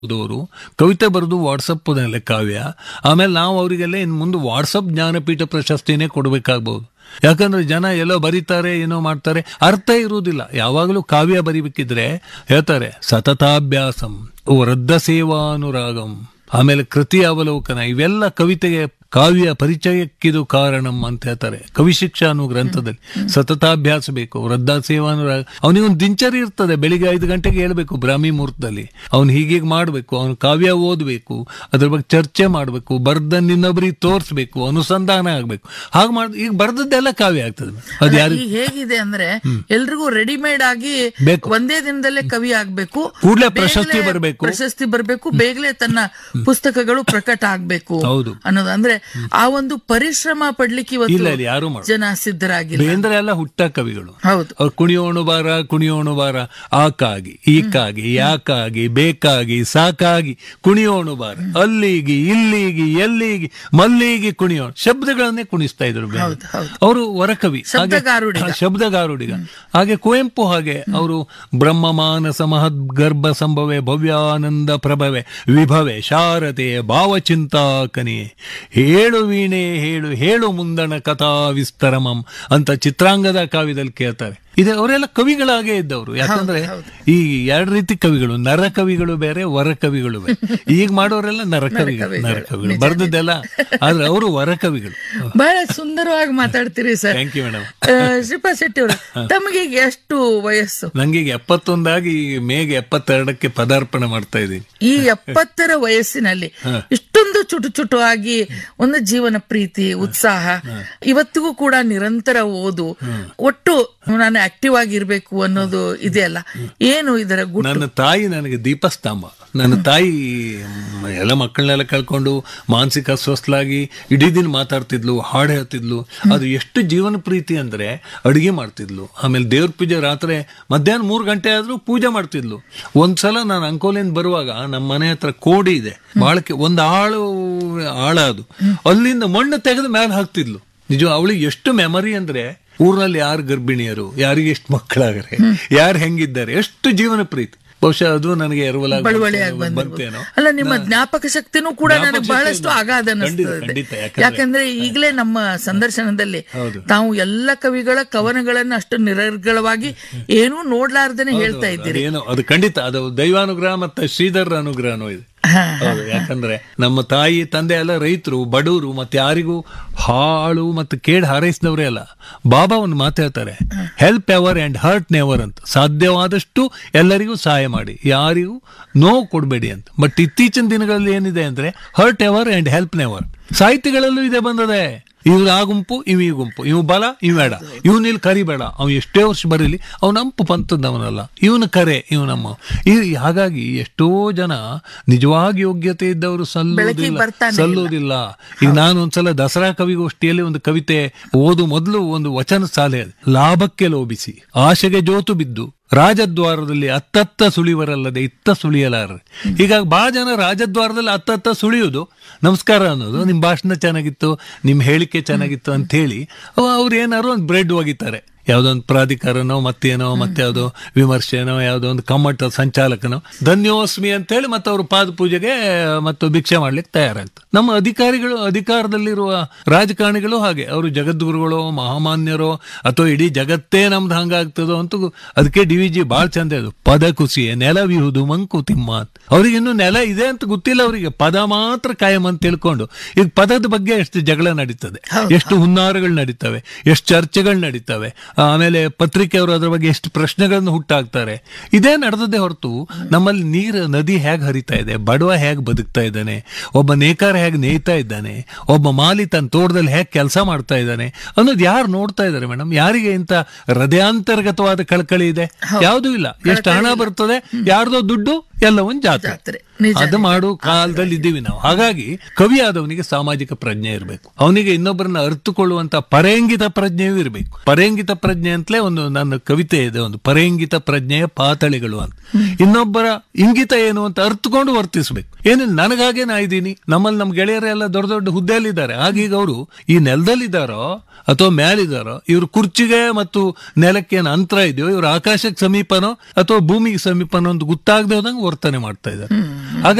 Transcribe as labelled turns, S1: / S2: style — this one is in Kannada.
S1: ಓದೋರು ಕವಿತೆ ಬರೆದು ವಾಟ್ಸಪ್ನಲ್ಲಿ ಕಾವ್ಯ ಆಮೇಲೆ ನಾವು ಅವರಿಗೆಲ್ಲ ಇನ್ನು ಮುಂದೆ ವಾಟ್ಸಪ್ ಜ್ಞಾನಪೀಠ ಪ್ರಶಸ್ತಿನೇ ಕೊಡಬೇಕಾಗ್ಬೋದು ಯಾಕಂದ್ರೆ ಜನ ಎಲ್ಲೋ ಬರೀತಾರೆ ಏನೋ ಮಾಡ್ತಾರೆ ಅರ್ಥ ಇರುವುದಿಲ್ಲ ಯಾವಾಗಲೂ ಕಾವ್ಯ ಬರಿಬೇಕಿದ್ರೆ ಹೇಳ್ತಾರೆ ಸತತಾಭ್ಯಾಸಂ ವೃದ್ಧ ಸೇವಾನುರಾಗಂ ಆಮೇಲೆ ಕೃತಿ ಅವಲೋಕನ ಇವೆಲ್ಲ ಕವಿತೆಗೆ ಕಾವ್ಯ ಪರಿಚಯಕ್ಕಿದು ಕಾರಣಂ ಅಂತ ಹೇಳ್ತಾರೆ ಕವಿ ಶಿಕ್ಷಾ ಅನ್ನೋ ಗ್ರಂಥದಲ್ಲಿ ಸತತಾಭ್ಯಾಸ ಬೇಕು ವೃದ್ಧ ಸೇವಾನುರಾಗ ಅವನಿಗೊಂದು ದಿನಚರಿ ಇರ್ತದೆ ಬೆಳಿಗ್ಗೆ ಐದು ಗಂಟೆಗೆ ಹೇಳ್ಬೇಕು ಬ್ರಾಹ್ಮಿ ಮುಹೂರ್ತದಲ್ಲಿ ಅವ್ನು ಹೀಗೀಗೆ ಮಾಡಬೇಕು ಅವನು ಕಾವ್ಯ ಓದಬೇಕು ಅದ್ರ ಬಗ್ಗೆ ಚರ್ಚೆ ಮಾಡಬೇಕು ಬರ್ದ ಇನ್ನೊಬ್ಬರಿಗೆ ತೋರಿಸ್ಬೇಕು ಅನುಸಂಧಾನ ಆಗ್ಬೇಕು ಹಾಗೆ ಮಾಡ್ ಈಗ ಬರ್ದದ್ದೆಲ್ಲ ಕಾವ್ಯ ಆಗ್ತದೆ ಅದು ಯಾರು
S2: ಈಗ ಹೇಗಿದೆ ಅಂದ್ರೆ ಎಲ್ರಿಗೂ ರೆಡಿಮೇಡ್ ಆಗಿ
S1: ಬೇಕು.
S2: ಒಂದೇ ದಿನದಲ್ಲೇ ಕವಿ ಆಗ್ಬೇಕು
S1: ಕೂಡ್ಲೇ
S2: ಬೇಗನೆ
S1: ಪ್ರಶಸ್ತಿ ಬರ್ಬೇಕು.
S2: ಪ್ರಶಸ್ತಿ ಬರ್ಬೇಕು ಬೇಗನೆ ತನ್ನ ಪುಸ್ತಕಗಳು ಪ್ರಕಟ ಆಗ್ಬೇಕು
S1: ಹೌದು.
S2: ಅನ್ನೋದು ಅಂದ್ರೆ ಆ ಒಂದು ಪರಿಶ್ರಮ ಪಡ್ಲಿಕ್ಕೆ
S1: ಇಲ್ಲ
S2: ಇವತ್ತು
S1: ಇಲ್ಲ ಯಾರು ಮಾಡ
S2: ಜನ ಸಿದ್ಧರಾಗಿಲ್ಲ
S1: ಬೇಂದ್ರೆ ಎಲ್ಲ ಹುಟ್ಟ ಕವಿಗಳು
S2: ಹೌದು
S1: ಅವ್ರು ಕುಣಿಯೋಣು ಬಾರ ಕುಣಿಯೋಣು ಬಾರ ಆಕಾಗಿ ಈಕಾಗಿ ಯಾಕಾಗಿ ಬೇಕಾಗಿ ಸಾಕಾಗಿ ಕುಣಿಯೋಣು ಬಾರ ಅಲ್ಲಿಗಿ ಇಲ್ಲಿಗಿ ಎಲ್ಲಿಗಿ ಮಲ್ಲಿಗಿ ಕುಣಿಯೋಣ ಶಬ್ದಗಳನ್ನೇ ಕುಣಿಸ್ತಾ ಇದ್ರು ಬೇಂದ್ರೆ.
S2: ಹೌದು, ಹೌದು.
S1: ಅವರು ವರಕವಿ ಹಾಗೆ-
S2: ಶಬ್ದಗಾರುಡಿಗ.
S1: ಹಾ, ಶಬ್ದಗಾರುಡಿಗ ಹಾಗೆ ಕುವೆಂಪು ಹಾಗೆ ಅವರು ಬ್ರಹ್ಮ ಮಾನಸ ಮಹದ್ ಗರ್ಭ ಸಂಭವೆ ಭವ್ಯಾನಂದ ಪ್ರಭವೆ ವಿಭವೆ ಶಾರದೆ ಭಾವಚಿಂತಾಕನಿಯೇ ಹೇಳು ವೀಣೆ ಹೇಳು ಹೇಳು ಮುಂದಣ ಕಥಾ ವಿಸ್ತರಮಂ ಅಂತ ಚಿತ್ರಾಂಗದ ಕಾವ್ಯದಲ್ಲಿ ಕೇಳ್ತಾರೆ ಇದೆ ಅವರೆಲ್ಲ ಕವಿಗಳಾಗೇ ಇದ್ದವರು ಯಾಕಂದ್ರೆ ಈ ಎರಡು ರೀತಿ ಕವಿಗಳು ನರ ಕವಿಗಳು ಬೇರೆ ವರ ಕವಿಗಳು ಬೇರೆ ಈಗ ಮಾಡೋರೆಲ್ಲ ನರ ಕವಿಗಳು ನರ ಕವಿಗಳು ಬರ್ದದ್ದೆಲ್ಲ ಆದ್ರೆ ಅವರು ವರ ಕವಿಗಳು
S2: ಬಹಳ ಸುಂದರವಾಗಿ ಮಾತಾಡ್ತೀರಿ sir
S1: thank you madam
S2: Shripa Shetty ಅವರು ತಮಗೆ ಈಗ ಎಷ್ಟು ವಯಸ್ಸು
S1: ನಂಗೆ ಈಗ ಎಪ್ಪತ್ತೊಂದಾಗಿ ಮೇಗೆ ಎಪ್ಪತ್ತೆರಡಕ್ಕೆ ಪದಾರ್ಪಣೆ ಮಾಡ್ತಾ ಇದ್ದೀನಿ
S2: ಈ ಎಪ್ಪತ್ತರ ವಯಸ್ಸಿನಲ್ಲಿ ಇಷ್ಟೊಂದು ಚುಟು ಚುಟು ಆಗಿ ಒಂದು ಜೀವನ ಪ್ರೀತಿ ಉತ್ಸಾಹ ಇವತ್ತಿಗೂ ಕೂಡ ನಿರಂತರ ಓದು ಒಟ್ಟು ನಾನು ಆಕ್ಟಿವ್ ಆಗಿರ್ಬೇಕು ಅನ್ನೋದು ಇದೆಯಲ್ಲ ಏನು ಇದರ ಗುಟ್ಟು
S1: ನನ್ನ ತಾಯಿ ನನಗೆ ದೀಪಸ್ತಂಭ ನನ್ನ ತಾಯಿ ಮ್, ಎಲ್ಲ ಮಕ್ಕಳನ್ನೆಲ್ಲ ಕಳ್ಕೊಂಡು ಮಾನಸಿಕ ಅಸ್ವಸ್ಥಲಾಗಿ ಇಡೀ ದಿನ ಮಾತಾಡ್ತಿದ್ಲು ಹಾಡು ಹೇಳ್ತಿದ್ಲು ಅದು ಎಷ್ಟು ಜೀವನ ಪ್ರೀತಿ ಅಂದ್ರೆ ಅಡುಗೆ ಮಾಡ್ತಿದ್ಲು ಆಮೇಲೆ ದೇವ್ರ ಪೂಜೆ ರಾತ್ರಿ ಮಧ್ಯಾಹ್ನ ಮೂರು ಗಂಟೆ ಆದ್ರೂ ಪೂಜೆ ಮಾಡ್ತಿದ್ಲು ಒಂದ್ಸಲ ನಾನು ಅಂಕೋಲಿಂದ ಬರುವಾಗ ನಮ್ಮ ಮನೆ ಹತ್ರ ಕೋಡಿ ಇದೆ ಬಾಳಕೆ ಒಂದು ಆಳು ಆಳ ಅದು ಅಲ್ಲಿಂದ ಮಣ್ಣು ತೆಗೆದು ಮೇಲೆ ಹಾಕ್ತಿದ್ಲು ನಿಜ ಅವಳಿಗೆ ಎಷ್ಟು ಮೆಮರಿ ಅಂದ್ರೆ ಊರಲ್ಲಿ ಯಾರು ಗರ್ಭಿಣಿಯರು ಯಾರಿಗೆ ಎಷ್ಟು ಮಕ್ಕಳಾಗರೆ ಯಾರು ಹೆಂಗಿದ್ದಾರೆ ಎಷ್ಟು ಜೀವನ ಪ್ರೀತಿ ಬಹುಶಃ ಅದು ನನಗೆ ಎರವಲಾಗಿ
S2: ಬಳುವಳಿಯಾಗಿ
S1: ಬಂತೇನೋ-
S2: ಬಂದಿರ್ಬೋದು.
S1: ಬಂತೇನೋ
S2: ಅಲ್ಲ ನಿಮ್ಮ ಜ್ಞಾಪಕ ಶಕ್ತಿನೂ ಕೂಡ
S1: ಜ್ಞಾಪಕ
S2: ನನಗೆ
S1: ಶಕ್ತಿ
S2: ಬಹಳಷ್ಟು
S1: ಇದೆ.
S2: ಅಗಾಧ
S1: ಖಂಡಿತ,
S2: ಅನಿಸ್ತದೆ
S1: ಖಂಡಿತ. ಯಾಕಂದ್ರೆ-
S2: ಯಾಕಂದ್ರೆ ಈಗಲೇ ನಮ್ಮ ಸಂದರ್ಶನದಲ್ಲಿ
S1: ಹೌದು.
S2: ತಾವು ಎಲ್ಲ ಕವಿಗಳ ಕವನಗಳನ್ನ ಅಷ್ಟು ನಿರರ್ಗಳವಾಗಿ ಏನೂ ನೋಡ್ಲಾರ್ದೇನೆ ಹೇಳ್ತಾ ಇದ್ದೀರಿ
S1: ಅದೇನೋ ಅದು ಖಂಡಿತ ಅದು ದೈವಾನುಗ್ರಹ ಮತ್ತೆ ಶ್ರೀಧರ ಅನುಗ್ರಹನೂ ಇದೆ
S2: ಹಾ,
S1: ಹೌದು ಯಾಕಂದ್ರೆ ನಮ್ಮ ತಾಯಿ ತಂದೆ ಎಲ್ಲ ರೈತರು ಬಡವರು ಮತ್ತೆ ಯಾರಿಗೂ ಹಾಳು ಮತ್ತು ಕೇಡ್ ಹಾರೈಸಿದವರೇ ಅಲ್ಲ ಬಾಬಾ ಒಂದು ಮಾತಾಡ್ತಾರೆ help ever and hurt never ಅಂತ ಸಾಧ್ಯವಾದಷ್ಟು ಎಲ್ಲರಿಗೂ ಸಹಾಯ ಮಾಡಿ ಯಾರಿಗೂ ನೋವು ಕೊಡಬೇಡಿ ಅಂತ ಬಟ್ ಇತ್ತೀಚಿನ ದಿನಗಳಲ್ಲಿ ಏನಿದೆ ಅಂದ್ರೆ hurt ever and help never ಸಾಹಿತ್ಯಗಳಲ್ಲೂ ಇದೆ ಬಂದದೆ ಇವ್ರು ಆ ಗುಂಪು ಇವ್ ಈ ಗುಂಪು ಇವ್ ಬಲ ಇವ್ ಬೇಡ ಇವನ್ ಇಲ್ಲಿ ಕರಿಬೇಡ ಅವ್ ಎಷ್ಟೇ ವರ್ಷ ಬರೀಲಿ ಅವ್ನ ಅಂಪು ಪಂತದವನಲ್ಲ ಇವನು ಕರೆ ಇವನಮ್ಮ ಈ ಹಾಗಾಗಿ ಎಷ್ಟೋ ಜನ ನಿಜವಾಗಿ ಯೋಗ್ಯತೆ ಇದ್ದವರು
S2: ಬೆಳಕಿಗೆ
S1: ಸಲ್ಲುವುದಿಲ್ಲ
S2: ಬರ್ತಾನೆ
S1: ಸಲ್ಲುವುದಿಲ್ಲ ಈಗ ನಾನು ಒಂದ್ಸಲ ದಸರಾ ಕವಿಗೋಷ್ಠಿಯಲ್ಲಿ ಒಂದು ಕವಿತೆ ಓದು ಮೊದಲು ಒಂದು ವಚನ ಸಾಲೆ ಅದು. ಲಾಭಕ್ಕೆ ಲೋಭಿಸಿ ಆಶೆಗೆ ಜೋತು ಬಿದ್ದು ರಾಜದ್ವಾರದಲ್ಲಿ ಅತ್ತತ್ತ ಸುಳಿವರಲ್ಲದೆ ಇತ್ತ ಸುಳಿಯಲಾರರು ಹೀಗಾಗಿ ಬಹಳ ಜನ ರಾಜದ್ವಾರದಲ್ಲಿ ಅತ್ತತ್ತ ಸುಳಿಯುವುದು ನಮಸ್ಕಾರ ಅನ್ನೋದು ನಿಮ್ ಭಾಷಣ ಚೆನ್ನಾಗಿತ್ತು ನಿಮ್ ಹೇಳಿಕೆ ಚೆನ್ನಾಗಿತ್ತು ಅಂತ ಹೇಳಿ ಅವ್ರು ಏನಾರು ಒಂದು ಬ್ರೆಡ್ ಒಗಿತಾರೆ ಯಾವುದೋ ಒಂದು ಪ್ರಾಧಿಕಾರನೋ ಮತ್ತೇನೋ ಮತ್ತೆ ಯಾವುದೋ ವಿಮರ್ಶೆನೋ ಯಾವುದೋ ಒಂದು ಕಮ್ಮಟ ಸಂಚಾಲಕನೋ ಧನ್ಯೋಸ್ಮಿ ಅಂತ ಹೇಳಿ ಮತ್ತೆ ಅವರು ಪಾದ ಪೂಜೆಗೆ ಮತ್ತು ಭಿಕ್ಷೆ ಮಾಡ್ಲಿಕ್ಕೆ ತಯಾರಾಗ್ತದೆ ನಮ್ಮ ಅಧಿಕಾರಿಗಳು ಅಧಿಕಾರದಲ್ಲಿರುವ ರಾಜಕಾರಣಿಗಳು ಹಾಗೆ ಅವರು ಜಗದ್ಗುರುಗಳು ಮಹಾಮಾನ್ಯರೋ ಅಥವಾ ಇಡೀ ಜಗತ್ತೇ ನಮ್ದು ಹಂಗಾಗ್ತದೋ ಅಂತೂ ಅದಕ್ಕೆ ಡಿ ವಿ ಜಿ ಬಾಳ್ ಚಂದ ಅದು ಪದ ಕುಸಿಯೇ ನೆಲವಿಹುದು ಮಂಕುತಿಮ್ಮ ಅಂತ ಅವ್ರಿಗೆ ಇನ್ನು ನೆಲ ಇದೆ ಅಂತ ಗೊತ್ತಿಲ್ಲ ಅವರಿಗೆ ಪದ ಮಾತ್ರ ಕಾಯಂ ಅಂತ ತಿಳ್ಕೊಂಡು ಈಗ ಪದದ ಬಗ್ಗೆ ಎಷ್ಟು ಜಗಳ ನಡೀತದೆ ಎಷ್ಟು ಹುನ್ನಾರಗಳು ನಡೀತವೆ ಎಷ್ಟು ಚರ್ಚೆಗಳು ನಡೀತವೆ ಆಮೇಲೆ ಪತ್ರಿಕೆಯವರು ಅದರ ಬಗ್ಗೆ ಎಷ್ಟು ಪ್ರಶ್ನೆಗಳನ್ನು ಹುಟ್ಟಾಕ್ತಾರೆ ಇದೇ ನಡೆದದ್ದೇ ಹೊರತು ನಮ್ಮಲ್ಲಿ ನೀರು ನದಿ ಹೇಗೆ ಹರಿತಾ ಇದೆ ಬಡವ ಹೇಗೆ ಬದುಕ್ತಾ ಇದ್ದಾನೆ ಒಬ್ಬ ನೇಕಾರ ಹೇಗೆ ನೇಯ್ತಾ ಇದ್ದಾನೆ ಒಬ್ಬ ಮಾಲಿ ತನ್ನ ತೋಟದಲ್ಲಿ ಹೇಗೆ ಕೆಲಸ ಮಾಡ್ತಾ ಇದ್ದಾನೆ ಅನ್ನೋದು ಯಾರು ನೋಡ್ತಾ ಇದ್ದಾರೆ ಮೇಡಮ್ ಯಾರಿಗೆ ಇಂಥ ಹೃದಯಾಂತರ್ಗತವಾದ ಕಳಕಳಿ ಇದೆ ಯಾವುದೂ ಇಲ್ಲ ಎಷ್ಟು ಹಣ ಬರ್ತದೆ ಯಾರ್ದೋ ದುಡ್ಡು ಎಲ್ಲವೊಂದು ಜಾತ್ರೆ
S2: ಜಾತ್ರೆ ನಿಜ
S1: ಅದು ಮಾಡೋ ಕಾಲದಲ್ಲಿ ಇದ್ದೀವಿ ನಾವು ಹಾಗಾಗಿ ಕವಿ ಆದವನಿಗೆ ಸಾಮಾಜಿಕ ಪ್ರಜ್ಞೆ ಇರಬೇಕು ಅವನಿಗೆ ಇನ್ನೊಬ್ಬರನ್ನ ಅರ್ಥಕೊಳ್ಳುವಂತ ಪರೇಂಗಿತ ಪ್ರಜ್ಞೆಯೂ ಇರಬೇಕು ಪರೇಂಗಿತ ಪ್ರಜ್ಞೆ ಅಂತಲೇ ಒಂದು ನನ್ನ ಕವಿತೆ ಇದೆ ಒಂದು ಪರೇಂಗಿತ ಪ್ರಜ್ಞೆಯ ಪಾತಳಿಗಳು ಅಂತ ಇನ್ನೊಬ್ಬರ ಇಂಗಿತ ಏನು ಅಂತ ಅರ್ಥಕೊಂಡು ವರ್ತಿಸಬೇಕು ಏನು ನನಗಾಗೆ ನಾ ಇದ್ದೀನಿ ನಮ್ಮಲ್ಲಿ ನಮ್ಮ ಗೆಳೆಯರೆಲ್ಲ ದೊಡ್ಡ ದೊಡ್ಡ ಹುದ್ದೆಯಲ್ಲಿದ್ದಾರೆ ಆಗೀಗ ಅವರು ಈ ನೆಲದಲ್ಲಿದ್ದಾರೋ ಅಥವಾ ಮೇಲಿದ್ದಾರೋ ಇವ್ರ ಕುರ್ಚಿಗೆ ಮತ್ತು ನೆಲಕ್ಕೆ ಏನು ಅಂತರ ಇದೆಯೋ ಇವ್ರ ಆಕಾಶಕ್ಕೆ ಸಮೀಪನೋ ಅಥವಾ ಭೂಮಿಗೆ ಸಮೀಪನೋ ಅಂತ ಗೊತ್ತಾಗದೆ ಹೋದಂಗೆ ವರ್ತನೆ ಮಾಡ್ತಾ ಇದ್ದಾರೆ ಆಗ